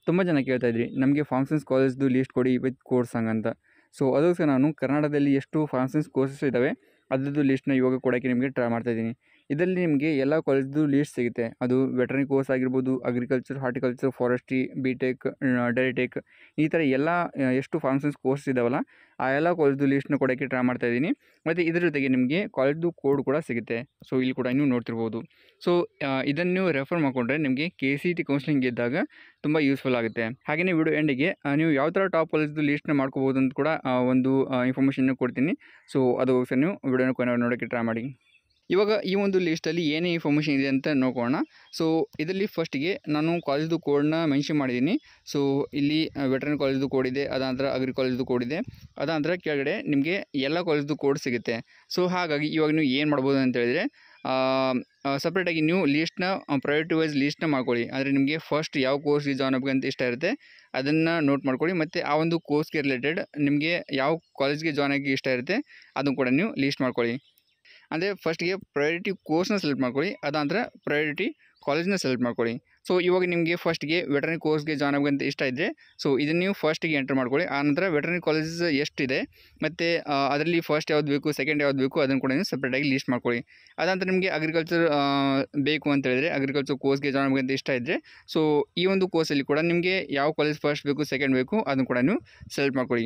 ತುಂಬ ಜನ ಕೇಳ್ತಾ ಇದ್ರಿ ನಮಗೆ ಫಾರ್ಮ್ ಸೈನ್ಸ್ ಕಾಲೇಜ್ದು ಲೀಸ್ಟ್ ಕೊಡಿ ವಿತ್ ಕೋರ್ಸ್ ಹಂಗಂತ ಸೊ ಅದಕ್ಕೋಸ್ಕರ ನಾನು ಕರ್ನಾಟಕದಲ್ಲಿ ಎಷ್ಟು ಫಾರ್ಮ್ ಸೈನ್ಸ್ ಕೋರ್ಸಸ್ ಇದ್ದಾವೆ ಅದ್ರದ್ದು ಲೀಸ್ಟ್ನ ಇವಾಗ ಕೊಡೋಕ್ಕೆ ನಿಮಗೆ ಟ್ರೈ ಮಾಡ್ತಾಯಿದ್ದೀನಿ ಇದರಲ್ಲಿ ನಿಮಗೆ ಎಲ್ಲ ಕಾಲೇಜ್ದು ಲೀಸ್ಟ್ ಸಿಗುತ್ತೆ ಅದು ವೆಟರ್ನರಿ ಕೋರ್ಸ್ ಆಗಿರ್ಬೋದು agriculture horticulture forestry B tech dairy tech ಈ ಥರ ಎಲ್ಲ ಆ, ಎಷ್ಟು ಫಾರ್ಮ್ ಸೈನ್ಸ್ ಕೋರ್ಸ್ ಇದ್ದಾವಲ್ಲ ಆ ಎಲ್ಲ ಕಾಲೇಜ್ದು ಲೀಸ್ಟ್ನ ಕೊಡೋಕ್ಕೆ ಟ್ರೈ ಮಾಡ್ತಾಯಿದ್ದೀನಿ ಮತ್ತು ಇದ್ರ ಜೊತೆಗೆ ನಿಮಗೆ ಕಾಲೇಜ್ದು ಕೋಡ್ ಕೂಡ ಸಿಗುತ್ತೆ ಸೊ ಇಲ್ಲಿ ಕೂಡ ನೀವು ನೋಡ್ತಿರ್ಬೋದು ಸೊ ಇದನ್ನು ನೀವು ರೆಫರ್ ಮಾಡಿಕೊಂಡ್ರೆ ನಿಮಗೆ ಕೆ ಸಿ ಟಿ ಕೌನ್ಸಿಲಿಂಗ್ ಇದ್ದಾಗ ತುಂಬ ಯೂಸ್ಫುಲ್ ಆಗುತ್ತೆ ಹಾಗೆಯೇ ವಿಡಿಯೋ ಎಂಡಿಗೆ ಆ, ನೀವು ಯಾವ ಥರ ಟಾಪ್ ಕಾಲೇಜ್ದು ಲೀಸ್ಟ್ನ ಮಾಡ್ಕೋಬೋದು ಅಂತ ಕೂಡ ಆ, ಒಂದು ಇನ್ಫಾರ್ಮೇಷನ್ನ ಕೊಡ್ತೀನಿ ಸೊ ಅದಕ್ಕೋಸ್ಕರ ನೀವು ವಿಡಿಯೋನ ಕೊನೆ ನೋಡೋಕ್ಕೆ ಟ್ರೈ ಮಾಡಿ ಇವಾಗ ಈ ಒಂದು ಲೀಸ್ಟಲ್ಲಿ ಏನೇ ಇನ್ಫಾರ್ಮೇಷನ್ ಇದೆ ಅಂತ ನೋಡೋಣ ಸೊ ಇದರಲ್ಲಿ ಫಸ್ಟಿಗೆ ನಾನು ಕಾಲೇಜ್ದು ಕೋಡ್ನ ಮೆನ್ಷನ್ ಮಾಡಿದ್ದೀನಿ ಸೊ ಇಲ್ಲಿ ವೆಟರ್ನರಿ ಕಾಲೇಜ್ದು ಕೋಡ್ ಇದೆ ಅದಾನಂತರ ಅಗ್ರಿ ಕಾಲೇಜ್ದು ಕೋಡ್ ಇದೆ ಅದಾನಂತರ ಕೆಳಗಡೆ ನಿಮಗೆ ಎಲ್ಲ ಕಾಲೇಜ್ದು ಕೋಡ್ ಸಿಗುತ್ತೆ ಸೊ ಹಾಗಾಗಿ ಇವಾಗ ನೀವು ಏನು ಮಾಡ್ಬೋದು ಅಂತ ಹೇಳಿದರೆ ಸಪ್ರೇಟಾಗಿ ನೀವು ಲೀಸ್ಟ್ನ ಪ್ರೈವೇಟ್ ವೈಸ್ ಲೀಸ್ಟ್ನ ಮಾಡ್ಕೊಳ್ಳಿ ಅಂದರೆ ನಿಮಗೆ ಫಸ್ಟ್ ಯಾವ ಕೋರ್ಸ್ಗೆ ಜಾಯ್ನ್ ಆಗಬೇಕಂತ ಇಷ್ಟ ಇರುತ್ತೆ ಅದನ್ನು ನೋಟ್ ಮಾಡ್ಕೊಳ್ಳಿ ಮತ್ತು ಆ ಒಂದು ಕೋರ್ಸ್ಗೆ ರಿಲೇಟೆಡ್ ನಿಮಗೆ ಯಾವ ಕಾಲೇಜ್ಗೆ ಜಾಯ್ನ್ ಆಗಿ ಇಷ್ಟ ಇರುತ್ತೆ ಅದನ್ನು ಕೂಡ ನೀವು ಲೀಸ್ಟ್ ಮಾಡ್ಕೊಳ್ಳಿ ಅಂದರೆ ಫಸ್ಟಿಗೆ ಪ್ರಯಾರಿಟಿ ಕೋರ್ಸ್ನ ಸೆಲೆಕ್ಟ್ ಮಾಡ್ಕೊಳ್ಳಿ ಅದಾನಂತರ ಪ್ರಯಾರಿಟಿ ಕಾಲೇಜ್ನ ಸೆಲೆಕ್ಟ್ ಮಾಡ್ಕೊಳ್ಳಿ ಸೊ ಇವಾಗ ನಿಮಗೆ ಫಸ್ಟ್ಗೆ ವೆಟರ್ನರಿ ಕೋರ್ಸ್ಗೆ ಜಾಯ್ನ್ ಆಗೋಂತ ಇಷ್ಟ ಇದ್ದರೆ ಸೊ ಇದನ್ನು ನೀವು ಫಸ್ಟಿಗೆ ಎಂಟರ್ ಮಾಡ್ಕೊಳ್ಳಿ ಆನಂತರ ವೆಟರ್ನರಿ ಕಾಲೇಜಸ್ ಎಷ್ಟಿದೆ ಮತ್ತು ಅದರಲ್ಲಿ ಫಸ್ಟ್ ಯಾವ್ದು ಬೇಕು ಸೆಕೆಂಡ್ ಯಾವ್ದು ಬೇಕು ಅದನ್ನು ಕೂಡ ನೀವು ಸಪ್ರೇಟಾಗಿ ಲೀಸ್ಟ್ ಮಾಡ್ಕೊಳ್ಳಿ ಅದಂತರ ನಿಮಗೆ ಅಗ್ರಿಕಲ್ಚರ್ ಬೇಕು ಅಂತ ಹೇಳಿದ್ರೆ ಅಗ್ರಿಕಲ್ಚರ್ ಕೋರ್ಸ್ಗೆ ಜಾಯ್ನ್ ಆಗಬೇಕಂತ ಇಷ್ಟ ಇದ್ದರೆ ಸೊ ಈ ಒಂದು ಕೋರ್ಸಲ್ಲಿ ಕೂಡ ನಿಮಗೆ ಯಾವ ಕಾಲೇಜ್ ಫಸ್ಟ್ ಬೇಕು ಸೆಕೆಂಡ್ ಬೇಕು ಅದನ್ನು ಕೂಡ ನೀವು ಸೆಲೆಕ್ಟ್ ಮಾಡ್ಕೊಳ್ಳಿ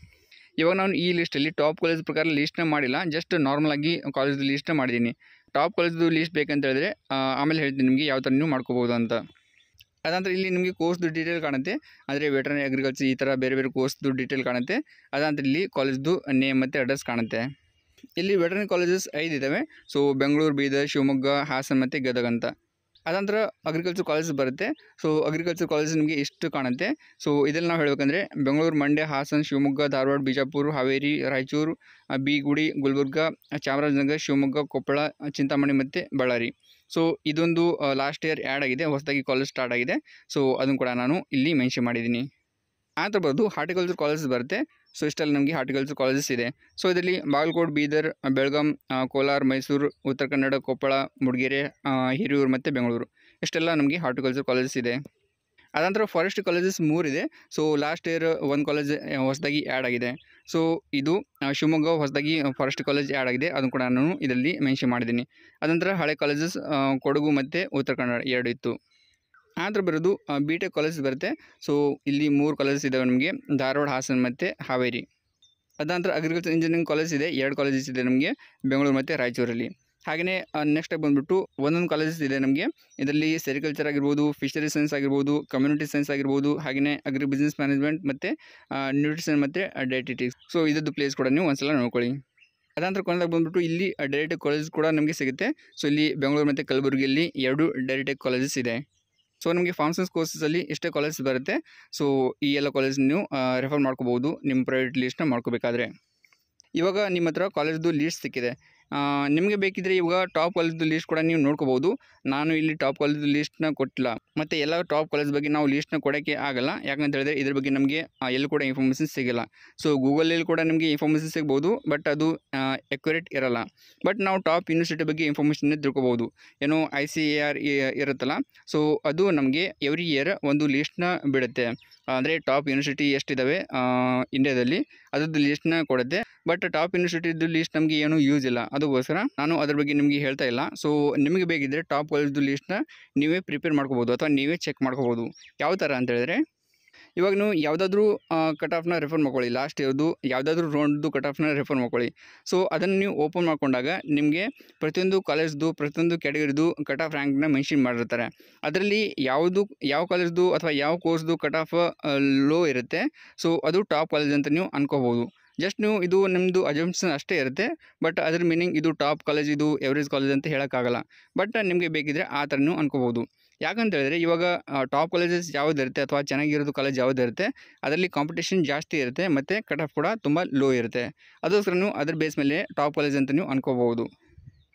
ಇವಾಗ ನಾನು ಈ ಲಿಸ್ಟಲ್ಲಿ ಟಾಪ್ ಕಾಲೇಜ್ ಪ್ರಕಾರ ಲೀಸ್ಟ್ನ ಮಾಡಿಲ್ಲ ಜಸ್ಟ್ ನಾರ್ಮಲಾಗಿ ಕಾಲೇಜ್ದು ಲೀಸ್ಟ್ನ ಮಾಡಿದ್ದೀನಿ ಟಾಪ್ ಕಾಲೇಜ್ದು ಲೀಸ್ಟ್ ಬೇಕಂತ ಹೇಳಿದ್ರೆ ಆ, ಆಮೇಲೆ ಹೇಳ್ತೀನಿ ನಿಮಗೆ ಯಾವ ಥರ ನೀವು ಮಾಡ್ಕೋಬೋದು ಅಂತ ಅದಂತರ ಇಲ್ಲಿ ನಿಮಗೆ ಕೋರ್ಸ್ದು ಡೀಟೇಲ್ ಕಾಣುತ್ತೆ ಅಂದರೆ ವೆಟರ್ನರಿ ಅಗ್ರಿಕಲ್ಚರ್ ಈ ಥರ ಬೇರೆ ಬೇರೆ ಕೋರ್ಸ್ದು ಡೀಟೇಲ್ ಕಾಣುತ್ತೆ ಅದಂತರ ಇಲ್ಲಿ ಕಾಲೇಜ್ದು ನೇಮ್ ಮತ್ತು ಅಡ್ರೆಸ್ ಕಾಣುತ್ತೆ ಇಲ್ಲಿ ವೆಟರ್ನರಿ ಕಾಲೇಜಸ್ ಐದು ಇದ್ದಾವೆ ಸೊ ಬೆಂಗಳೂರು ಬೀದರ್ ಶಿವಮೊಗ್ಗ ಹಾಸನ ಮತ್ತು ಗದಗ ಅಂತ ಅದಂತರ ಅಗ್ರಿಕಲ್ಚರ್ ಕಾಲೇಜ್ ಬರುತ್ತೆ ಸೊ ಅಗ್ರಿಕಲ್ಚರ್ ಕಾಲೇಜ್ ನಿಮಗೆ ಇಷ್ಟು ಕಾಣುತ್ತೆ ಸೊ ಇದರಲ್ಲಿ ನಾವು ಹೇಳಬೇಕಂದ್ರೆ ಬೆಂಗಳೂರು ಮಂಡ್ಯ ಹಾಸನ ಶಿವಮೊಗ್ಗ ಧಾರವಾಡ ಬಿಜಾಪುರ ಹಾವೇರಿ ರಾಯಚೂರು ಆ, ಬೀಗುಡಿ ಗುಲ್ಬರ್ಗ ಚಾಮರಾಜನಗರ ಶಿವಮೊಗ್ಗ ಕೊಪ್ಪಳ ಚಿಂತಾಮಣಿ ಮತ್ತು ಬಳ್ಳಾರಿ ಸೊ ಇದೊಂದು ಲಾಸ್ಟ್ ಇಯರ್ ಆ್ಯಡ್ ಆಗಿದೆ ಹೊಸದಾಗಿ ಕಾಲೇಜ್ ಸ್ಟಾರ್ಟ್ ಆಗಿದೆ ಸೊ ಅದನ್ನು ಕೂಡ ನಾನು ಇಲ್ಲಿ ಮೆನ್ಷನ್ ಮಾಡಿದ್ದೀನಿ ಆ ಥರ ಬರೋದು ಹಾರ್ಟಿಕಲ್ಚರ್ ಕಾಲೇಜಸ್ ಬರುತ್ತೆ ಸೊ ಇಷ್ಟಲ್ಲಿ ನಮಗೆ ಹಾರ್ಟಿಕಲ್ಚರ್ ಕಾಲೇಜಸ್ ಇದೆ ಸೊ ಇದರಲ್ಲಿ ಬಾಗಲಕೋಟ್ ಬೀದರ್ ಬೆಳಗಾಂ ಆ, ಕೋಲಾರ ಮೈಸೂರು ಉತ್ತರ ಕನ್ನಡ ಕೊಪ್ಪಳ ಮೂಡಿಗೆರೆ ಆ, ಹಿರಿಯೂರು ಮತ್ತು ಬೆಂಗಳೂರು ಇಷ್ಟೆಲ್ಲ ನಮಗೆ ಹಾರ್ಟಿಕಲ್ಚರ್ ಕಾಲೇಜಸ್ ಇದೆ ಅದಂತರ ಫಾರೆಸ್ಟ್ ಕಾಲೇಜಸ್ ಮೂರಿದೆ ಸೊ ಲಾಸ್ಟ್ ಇಯರ್ ಒಂದು ಕಾಲೇಜ್ ಹೊಸದಾಗಿ ಆ್ಯಡ್ ಆಗಿದೆ ಸೊ ಇದು ಆ, ಶಿವಮೊಗ್ಗ ಹೊಸದಾಗಿ ಫಾರೆಸ್ಟ್ ಕಾಲೇಜ್ ಆ್ಯಡ್ ಆಗಿದೆ ಅದನ್ನು ಕೂಡ ನಾನು ಇದರಲ್ಲಿ ಮೆನ್ಷನ್ ಮಾಡಿದ್ದೀನಿ ಅದಂತರ ಹಳೆ ಕಾಲೇಜಸ್ ಕೊಡಗು ಮತ್ತು ಉತ್ತರ ಕನ್ನಡ ಎರಡು ಇತ್ತು ಆದ್ರೆ ಬರೋದು ಬಿ ಟೆಕ್ ಕಾಲೇಜ್ ಬರುತ್ತೆ ಸೊ ಇಲ್ಲಿ ಮೂರು ಕಾಲೇಜಸ್ ಇದ್ದಾವೆ ನಮಗೆ ಧಾರವಾಡ ಹಾಸನ ಮತ್ತು ಹಾವೇರಿ ಅದಂತರ ಅಗ್ರಿಕಲ್ಚರ್ ಇಂಜಿನಿಯರಿಂಗ್ ಕಾಲೇಜ್ ಇದೆ ಎರಡು ಕಾಲೇಜಸ್ ಇದೆ ನಮಗೆ ಬೆಂಗಳೂರು ಮತ್ತು ರಾಯಚೂರಲ್ಲಿ ಹಾಗೆಯೇ ನೆಕ್ಸ್ಟ್ ಬಂದುಬಿಟ್ಟು ಒಂದೊಂದು ಕಾಲೇಜಸ್ ಇದೆ ನಮಗೆ ಇದರಲ್ಲಿ ಸೆರಿಕಲ್ಚರ್ ಆಗಿರ್ಬೋದು ಫಿಶರಿ ಸೈನ್ಸ್ ಆಗಿರ್ಬೋದು ಕಮ್ಯುನಿಟಿ ಸೈನ್ಸ್ ಆಗಿರ್ಬೋದು ಹಾಗೆಯೇ ಅಗ್ರಿ ಬಿಸ್ನೆಸ್ ಮ್ಯಾನೇಜ್ಮೆಂಟ್ ಮತ್ತು ನ್ಯೂಟ್ರಿಷನ್ ಮತ್ತು ಡೈಟಿಟಿಕ್ಸ್ ಸೊ ಇದದ್ದು ಪ್ಲೇಸ್ ಕೂಡ ನೀವು ಒಂದ್ಸಲ ನೋಡ್ಕೊಳ್ಳಿ ಅದಂತರ ಕೊನೆದಾಗ ಬಂದುಬಿಟ್ಟು ಇಲ್ಲಿ ಡೈರೆಕ್ಟ್ ಕಾಲೇಜ್ ಕೂಡ ನಮಗೆ ಸಿಗುತ್ತೆ ಸೊ ಇಲ್ಲಿ ಬೆಂಗಳೂರು ಮತ್ತು ಕಲಬುರಗಿಯಲ್ಲಿ ಎರಡು ಡೈರೆಕ್ಟ್ ಕಾಲೇಜಸ್ ಇದೆ ಸೊ ನಿಮಗೆ ಫಾರ್ಮ್ ಸೈನ್ಸ್ ಕೋರ್ಸಸಲ್ಲಿ ಇಷ್ಟೇ ಕಾಲೇಜ್ ಬರುತ್ತೆ ಸೊ ಈ ಎಲ್ಲ ಕಾಲೇಜ್ ನೀವು ರೆಫರ್ ಮಾಡ್ಕೋಬೋದು ನಿಮ್ಮ ಪ್ರೈವೇಟ್ ಲೀಸ್ಟ್ನ ಮಾಡ್ಕೋಬೇಕಾದ್ರೆ ಇವಾಗ ನಿಮ್ಮ ಹತ್ರ ಕಾಲೇಜ್ದು ಲೀಸ್ಟ್ ಸಿಕ್ಕಿದೆ ಆ, ನಿಮಗೆ ಬೇಕಿದ್ರೆ ಇವಾಗ ಟಾಪ್ ಕಾಲೇಜ್ದು ಲೀಸ್ಟ್ ಕೂಡ ನೀವು ನೋಡ್ಕೋಬೋದು ನಾನು ಇಲ್ಲಿ ಟಾಪ್ ಕಾಲೇಜ್ದು ಲೀಸ್ಟ್ನ ಕೊಟ್ಟಿಲ್ಲ ಮತ್ತು ಎಲ್ಲ ಟಾಪ್ ಕಾಲೇಜ್ ಬಗ್ಗೆ ನಾವು ಲೀಸ್ಟ್ನ ಕೊಡೋಕ್ಕೆ ಆಗಲ್ಲ ಯಾಕಂತ ಹೇಳಿದ್ರೆ ಇದ್ರ ಬಗ್ಗೆ ನಮಗೆ ಎಲ್ಲೂ ಕೂಡ ಇನ್ಫಾರ್ಮೇಷನ್ ಸಿಗಲ್ಲ ಸೊ ಗೂಗಲಲ್ಲಿ ಕೂಡ ನಿಮಗೆ ಇನ್ಫಾರ್ಮೇಷನ್ ಸಿಗ್ಬೋದು ಬಟ್ ಅದು ಎಕ್ಯುರೇಟ್ ಇರಲ್ಲ ಬಟ್ ನಾವು ಟಾಪ್ ಯೂನಿವರ್ಸಿಟಿ ಬಗ್ಗೆ ಇನ್ಫಾರ್ಮೇಷನ್ ತಿಳ್ಕೊಬೋದು ಏನೋ ಐ ಸಿ ಎ ಆರ್ ಇರುತ್ತಲ್ಲ ಸೊ ಅದು ನಮಗೆ ಎವ್ರಿ ಇಯರ್ ಒಂದು ಲೀಸ್ಟ್ನ ಬಿಡುತ್ತೆ ಅಂದರೆ ಟಾಪ್ ಯೂನಿವರ್ಸಿಟಿ ಎಷ್ಟಿದ್ದಾವೆ ಇಂಡಿಯಾದಲ್ಲಿ ಅದ್ರದ್ದು ಲೀಸ್ಟ್ನ ಕೊಡುತ್ತೆ ಬಟ್ ಟಾಪ್ ಯೂನಿವರ್ಸಿಟಿದು ಲೀಸ್ಟ್ ನಮಗೆ ಏನು ಯೂಸ್ ಇಲ್ಲ ಅದಕ್ಕೋಸ್ಕರ ನಾನು ಅದ್ರ ಬಗ್ಗೆ ನಿಮಗೆ ಹೇಳ್ತಾ ಇಲ್ಲ ಸೊ ನಿಮಗೆ ಬೇಕಿದ್ದರೆ ಟಾಪ್ ಕಾಲೇಜ್ದು ಲೀಸ್ಟ್ನ ನೀವೇ ಪ್ರಿಪೇರ್ ಮಾಡ್ಕೋಬೋದು ಅಥವಾ ನೀವೇ ಚೆಕ್ ಮಾಡ್ಕೋಬೋದು ಯಾವ ಥರ ಅಂತ ಹೇಳಿದ್ರೆ ಇವಾಗ ನೀವು ಯಾವುದಾದ್ರೂ ಕಟ್ ಆಫ್ನ ರೆಫರ್ ಮಾಡ್ಕೊಳ್ಳಿ ಲಾಸ್ಟ್ ಇರೋದು ಯಾವುದಾದ್ರೂ ರೌಂಡ್ದು ಕಟ್ ಆಫ್ನ ರೆಫರ್ ಮಾಡ್ಕೊಳ್ಳಿ ಸೊ ಅದನ್ನು ನೀವು ಓಪನ್ ಮಾಡ್ಕೊಂಡಾಗ ನಿಮಗೆ ಪ್ರತಿಯೊಂದು ಕಾಲೇಜ್ದು ಪ್ರತಿಯೊಂದು ಕ್ಯಾಟಗರಿದು ಕಟ್ ಆಫ್ ರ್ಯಾಂಕ್ನ ಮೆನ್ಷನ್ ಮಾಡಿರ್ತಾರೆ ಅದರಲ್ಲಿ ಯಾವುದು ಯಾವ ಕಾಲೇಜ್ದು ಅಥವಾ ಯಾವ ಕೋರ್ಸ್ದು ಕಟ್ ಆಫ್ ಲೋ ಇರುತ್ತೆ ಸೊ ಅದು ಟಾಪ್ ಕಾಲೇಜ್ ಅಂತ ನೀವು ಅನ್ಕೋಬೋದು ಜಸ್ಟ್ ನೀವು ಇದು ನಿಮ್ಮದು ಅಜಂಪ್ಷನ್ ಅಷ್ಟೇ ಇರುತ್ತೆ ಬಟ್ ಅದ್ರ ಮೀನಿಂಗ್ ಇದು ಟಾಪ್ ಕಾಲೇಜ್ ಇದು ಎವರೇಜ್ ಕಾಲೇಜ್ ಅಂತ ಹೇಳೋಕ್ಕಾಗಲ್ಲ ಬಟ್ ನಿಮಗೆ ಬೇಕಿದ್ರೆ ಆ ಥರ ನೀವು ಅನ್ಕೋಬೋದು ಯಾಕಂತ ಹೇಳಿದ್ರೆ ಇವಾಗ ಟಾಪ್ ಕಾಲೇಜಸ್ ಯಾವುದಿರುತ್ತೆ ಅಥವಾ ಚೆನ್ನಾಗಿರೋದು ಕಾಲೇಜ್ ಯಾವುದಿರುತ್ತೆ ಅದರಲ್ಲಿ ಕಾಂಪಿಟೇಷನ್ ಜಾಸ್ತಿ ಇರುತ್ತೆ ಮತ್ತು ಕಟ್ ಆಫ್ ಕೂಡ ತುಂಬ ಲೋ ಇರುತ್ತೆ ಅದಕ್ಕೋಸ್ಕರ ನೀವು ಅದ್ರ ಬೇಸ್ ಮೇಲೆ ಟಾಪ್ ಕಾಲೇಜ್ ಅಂತ ನೀವು ಅನ್ಕೋಬೋದು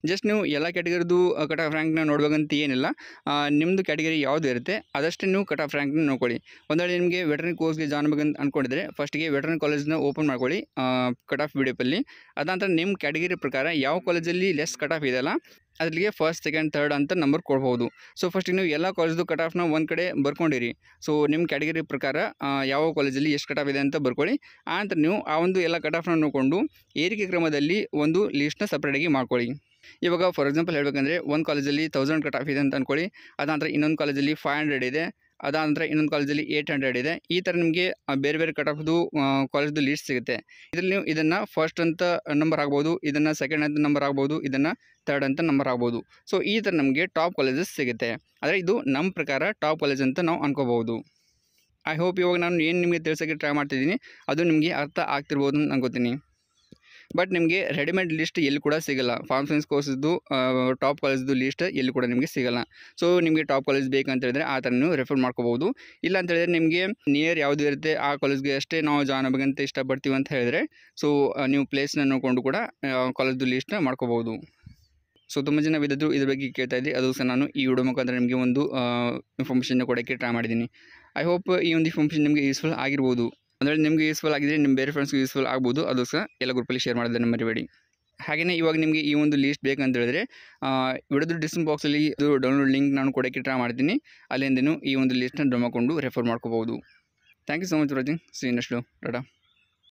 ಜಸ್ಟ್ ನೀವು ಎಲ್ಲ ಕ್ಯಾಟಗರಿದು ಕಟ್ ಆಫ್ ರ್ಯಾಂಕ್ನ ನೋಡ್ಬೇಕಂತ ಏನಿಲ್ಲ ಆ, ನಿಮ್ಮದು ಕ್ಯಾಟಗರಿ ಯಾವುದು ಇರುತ್ತೆ ಅದಷ್ಟೇ ನೀವು ಕಟ್ ಆಫ್ ರ್ಯಾಂಕ್ನ ನೋಡ್ಕೊಳ್ಳಿ ಒಂದು ವೇಳೆ ನಿಮಗೆ ವೆಟರ್ನರಿ ಕೋರ್ಸ್ಗೆ ಜಾಯ್ನ್ ಆಗಬೇಕಂತ ಅಂದ್ಕೊಂಡಿದ್ರೆ ಫಸ್ಟಿಗೆ ವೆಟರ್ನರಿ ಕಾಲೇಜ್ನ ಓಪನ್ ಮಾಡ್ಕೊಳ್ಳಿ ಕಟ್ ಆಫ್ ಬಿ ಡಿ ಎಫಲ್ಲಿ ಅದಾನಂತರ ನಿಮ್ಮ ಕ್ಯಾಟಗರಿ ಪ್ರಕಾರ ಯಾವ ಕಾಲೇಜಲ್ಲಿ ಲೆಸ್ ಕಟ್ ಆಫ್ ಇದೆಯಲ್ಲ ಅಲ್ಲಿಗೆ ಫಸ್ಟ್ ಸೆಕೆಂಡ್ ಥರ್ಡ್ ಅಂತ ನಂಬರ್ ಕೊಡ್ಬೋದು ಸೊ ಫಸ್ಟಿಗೆ ನೀವು ಎಲ್ಲ ಕಾಲೇಜ್ದು ಕಟ್ ಆಫ್ನ ಒಂದು ಕಡೆ ಬರ್ಕೊಂಡಿರಿ ಸೊ ನಿಮ್ಮ ಕ್ಯಾಟಗರಿ ಪ್ರಕಾರ ಆ, ಯಾವ ಕಾಲೇಜಲ್ಲಿ ಎಷ್ಟು ಕಟ್ ಆಫ್ ಇದೆ ಅಂತ ಬರ್ಕೊಳ್ಳಿ ಆ ನಂತರ ನೀವು ಆ ಒಂದು ಎಲ್ಲ ಕಟ್ ಆಫ್ನ ನೋಡಿಕೊಂಡು ಏರಿಕೆ ಕ್ರಮದಲ್ಲಿ ಒಂದು ಲೀಸ್ಟ್ನ ಸಪ್ರೇಟಾಗಿ ಮಾಡ್ಕೊಳ್ಳಿ ಇವಾಗ ಫಾರ್ ಎಕ್ಸಾಂಪಲ್ ಹೇಳಬೇಕಂದ್ರೆ ಒಂದು ಕಾಲೇಜಲ್ಲಿ ತೌಸಂಡ್ ಕಟ್ ಆಫ್ ಇದೆ ಅಂತ ಅಂದ್ಕೊಳ್ಳಿ ಅದಾನಂತರ ಇನ್ನೊಂದು ಕಾಲೇಜಲ್ಲಿ ಫೈವ್ ಹಂಡ್ರೆಡ್ ಇದೆ ಅದಾನಂತರ ಇನ್ನೊಂದು ಕಾಲೇಜಲ್ಲಿ ಏಯ್ಟ್ ಹಂಡ್ರೆಡ್ ಇದೆ ಈ ಥರ ನಿಮಗೆ ಬೇರೆ ಬೇರೆ ಕಟ್ ಆಫ್ದು ಕಾಲೇಜ್ದು ಲೀಸ್ಟ್ ಸಿಗುತ್ತೆ ಇದರಲ್ಲಿ ನೀವು ಇದನ್ನು ಫಸ್ಟ್ ಅಂತ ನಂಬರ್ ಆಗ್ಬೋದು ಇದನ್ನು ಸೆಕೆಂಡ್ ಅಂತ ನಂಬರ್ ಆಗ್ಬೋದು ಇದನ್ನು ಥರ್ಡ್ ಅಂತ ನಂಬರ್ ಆಗ್ಬೋದು ಸೊ ಈ ಥರ ನಮಗೆ ಟಾಪ್ ಕಾಲೇಜಸ್ ಸಿಗುತ್ತೆ ಆದರೆ ಇದು ನಮ್ಮ ಪ್ರಕಾರ ಟಾಪ್ ಕಾಲೇಜ್ ಅಂತ ನಾವು ಅನ್ಕೋಬಹುದು ಐ ಹೋಪ್ ಇವಾಗ ನಾನು ಏನು ನಿಮಗೆ ತಿಳಿಸೋಕ್ಕೆ ಟ್ರೈ ಮಾಡ್ತಿದ್ದೀನಿ ಅದು ನಿಮಗೆ ಅರ್ಥ ಆಗ್ತಿರ್ಬೋದು ಅಂತ ಅನ್ಕೋತೀನಿ ಬಟ್ ನಿಮಗೆ ರೆಡಿಮೇಡ್ ಲಿಸ್ಟ್ ಎಲ್ಲಿ ಕೂಡ ಸಿಗಲ್ಲ ಫಾರ್ಮ್ ಸೈನ್ಸ್ ಕೋರ್ಸ್ದು ಟಾಪ್ ಕಾಲೇಜ್ದು ಲಿಸ್ಟ್ ಎಲ್ಲಿ ಕೂಡ ನಿಮಗೆ ಸಿಗಲ್ಲ ಸೊ ನಿಮಗೆ ಟಾಪ್ ಕಾಲೇಜ್ ಬೇಕಂತ ಹೇಳಿದ್ರೆ ಆ ಥರ ನೀವು ರೆಫರ್ ಮಾಡ್ಕೋಬೋದು ಇಲ್ಲ ಅಂತ ಹೇಳಿದ್ರೆ ನಿಮಗೆ ನಿಯರ್ ಯಾವುದು ಇರುತ್ತೆ ಆ ಕಾಲೇಜ್ಗೆ ಅಷ್ಟೇ ನಾವು ಜಾಯ್ನ್ ಆಗಬೇಕಂತ ಇಷ್ಟಪಡ್ತೀವಿ ಅಂತ ಹೇಳಿದ್ರೆ ಸೊ ನೀವು ಪ್ಲೇಸ್ನ ನೋಡಿಕೊಂಡು ಕೂಡ ಕಾಲೇಜ್ದು ಲಿಸ್ಟ್ನ ಮಾಡ್ಕೋಬೋದು ಸೊ ತುಂಬ ಜನ ವಿದ್ಯಾರ್ಥಿಗಳು ಇದ್ರ ಬಗ್ಗೆ ಕೇಳ್ತಾ ಇದ್ರಿ ಅದು ಸಹ ನಾನು ಈ ವಿಡಿಯೋ ಮುಖಾಂತರ ನಿಮಗೆ ಒಂದು ಇನ್ಫಾರ್ಮೇಷನ್ನ ಕೊಡೋಕ್ಕೆ ಟ್ರೈ ಮಾಡಿದ್ದೀನಿ ಐ ಹೋಪ್ ಈ ಒಂದು ಇನ್ಫಾರ್ಮೇಷನ್ ನಿಮಗೆ ಯೂಸ್ಫುಲ್ ಆಗಿರ್ಬೋದು ಅಂದರೆ ನಿಮಗೆ ಯೂಸ್ಫುಲ್ ಆಗಿದ್ರೆ ನಿಮ್ಮ ಬೇರೆ ಫ್ರೆಂಡ್ಸ್ಗೆ ಯೂಸ್ಫುಲ್ ಆಗ್ಬೋದು ಅದು ಸಹ ಎಲ್ಲ ಗ್ರೂಪಲ್ಲಿ ಶೇರ್ ಮಾಡೋದನ್ನು ಮರಿಬೇಡಿ ಹಾಗೆಯೇ ಇವಾಗ ನಿಮಗೆ ಈ ಒಂದು ಲೀಸ್ಟ್ ಬೇಕಂತ ಹೇಳಿದ್ರೆ ವಿಡಿಯೋದು ಡಿಸ್ಕ್ರಿಪ್ಷನ್ ಬಾಕ್ಸಲ್ಲಿ ಇದು ಡೌನ್ಲೋಡ್ ಲಿಂಕ್ ನಾನು ಕೊಡೋಕ್ಕೆ ಟ್ರೈ ಮಾಡ್ತೀನಿ ಅಲ್ಲಿಂದ ನೀವು ಈ ಒಂದು ಲೀಸ್ಟ್ನ ಡೌನ್ ಮಾಡಿಕೊಂಡು ರೆಫರ್ ಮಾಡ್ಕೋಬೋದು thank you so much watching see next Tata